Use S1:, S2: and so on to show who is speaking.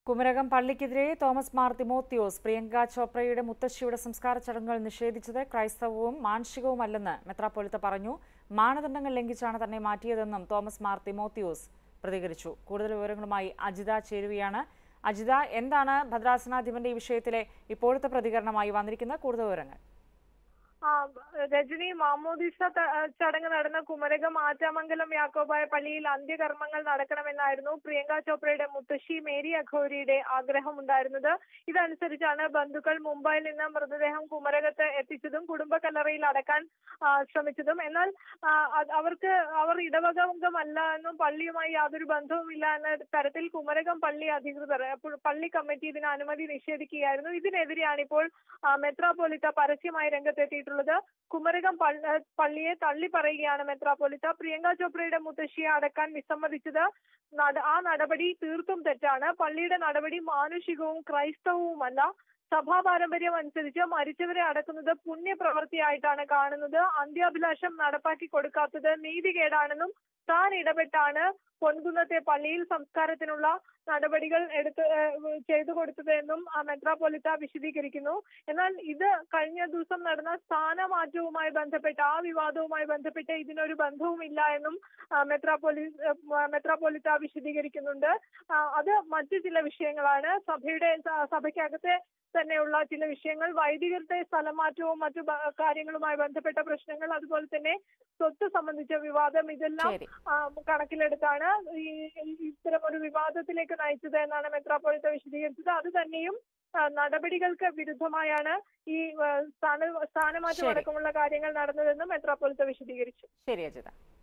S1: കുമരകം പള്ളിക്കെതിരെ തോമസ് മാർ തിമോത്തിയോസ് പ്രിയങ്ക ചോപ്രയുടെ മുത്തശ്ശിയുടെ സംസ്കാര ചടങ്ങുകൾ നിഷേധിച്ചത് ക്രൈസ്തവവും മാനുഷികവുമല്ലെന്ന് മെത്രാപ്പൊലിത്ത പറഞ്ഞു മാനദണ്ഡങ്ങൾ ലംഘിച്ചാണ് തന്നെ മാറ്റിയതെന്നും തോമസ് മാർ തിമോത്തിയോസ് പ്രതികരിച്ചു കൂടുതൽ വിവരങ്ങളുമായി അജിത ചേരുകയാണ് അജിത എന്താണ് ഭദ്രാസനാധിപന്റെ ഈ വിഷയത്തിലെ ഇപ്പോഴത്തെ പ്രതികരണമായി വന്നിരിക്കുന്ന കൂടുതൽ വിവരങ്ങൾ
S2: ആ രജനി മാമോദിസ ത- ചടങ്ങ് നടന്ന കുമരകം ആറ്റാമംഗലം യാക്കോബായ പള്ളിയിൽ അന്ത്യകർമ്മങ്ങൾ നടക്കണമെന്നായിരുന്നു പ്രിയങ്ക ചോപ്രയുടെ മുത്തശ്ശി മേരി അഘോരിയുടെ ആഗ്രഹമുണ്ടായിരുന്നത് ഇതനുസരിച്ചാണ് ബന്ധുക്കൾ മുംബൈയിൽ നിന്ന് മൃതദേഹം കുമരകത്ത് എത്തിച്ചതും കുടുംബ കല്ലറയിൽ അടക്കാൻ ആ, ശ്രമിച്ചതും എന്നാൽ ആ, അത് അവർക്ക് അവർ ഇടവകംഗമല്ല എന്നും പള്ളിയുമായി യാതൊരു ബന്ധവുമില്ല എന്ന തരത്തിൽ കുമരകം പള്ളി അധികൃതർ അപ്പോൾ പള്ളി കമ്മിറ്റി ഇതിന് അനുമതി നിഷേധിക്കുകയായിരുന്നു ഇതിനെതിരെയാണ് ഇപ്പോൾ ആ, മെത്രാപ്പൊലിത്ത പരസ്യമായി രംഗത്തെത്തിയിട്ടുള്ളത് കുമരകം പള്ള- പള്ളിയെ തള്ളി പറയുകയാണ് മെത്രാപ്പൊലിത്ത പ്രിയങ്ക ചോപ്രയുടെ മുത്തശ്ശിയെ അടക്കാൻ വിസമ്മതിച്ചത് നട- ആ നടപടി തീർത്തും തെറ്റാണ് പള്ളിയുടെ നടപടി മാനുഷികവും ക്രൈസ്തവവുമല്ല സഭാ പാരമ്പര്യം അനുസരിച്ച് മരിച്ചവരെ അടക്കുന്നത് പുണ്യപ്രവൃത്തിയായിട്ടാണ് കാണുന്നത് അന്ത്യാഭിലാഷം നടപ്പാക്കി കൊടുക്കാത്തത് നീതികേടാണെന്നും താൻ ഇടപെട്ടാണ് പൊൻകുന്നത്തെ പള്ളിയിൽ സംസ്കാരത്തിനുള്ള നടപടികൾ എടുത്ത് ഏഹ് ചെയ്തു കൊടുത്തതെന്നും ആ മെത്രാപ്പൊലിത്ത വിശദീകരിക്കുന്നു എന്നാൽ ഇത് കഴിഞ്ഞ ദിവസം നടന്ന സ്ഥാനമാറ്റവുമായി ബന്ധപ്പെട്ട് ആ വിവാദവുമായി ബന്ധപ്പെട്ട് ഇതിനൊരു ബന്ധവുമില്ല എന്നും ആ, മെത്രാപ്പൊലി ഏഹ് മെത്രാപ്പൊലിത്ത വിശദീകരിക്കുന്നുണ്ട് ആ, അത് മറ്റു ചില വിഷയങ്ങളാണ് സഭയുടെ സ- സഭയ്ക്കകത്തെ തന്നെയുള്ള ചില വിഷയങ്ങൾ വൈദികരുടെ സ്ഥലമാറ്റവും മറ്റു ബ- കാര്യങ്ങളുമായി ബന്ധപ്പെട്ട പ്രശ്നങ്ങൾ അതുപോലെ തന്നെ സ്വത്ത് സംബന്ധിച്ച വിവാദം ഇതെല്ലാം
S1: ശരി
S2: ആ, കണക്കിലെടുത്താണ് ഈ ഈ ഇത്തരം ഒരു വിവാദത്തിലേക്ക് നയിച്ചത് എന്നാണ് മെത്രാപ്പൊളിത്ത വിശദീകരിച്ചത് അത് തന്നെയും ആ, നടപടികൾക്ക് വിരുദ്ധമായാണ് ഈ ആ, സ്ഥാന സ്ഥാനമാറ്റം
S1: ശരി.
S2: അടക്കമുള്ള കാര്യങ്ങൾ നടന്നതെന്നും മെത്രാപ്പൊലിത്ത വിശദീകരിച്ചു
S1: ശരി അജിത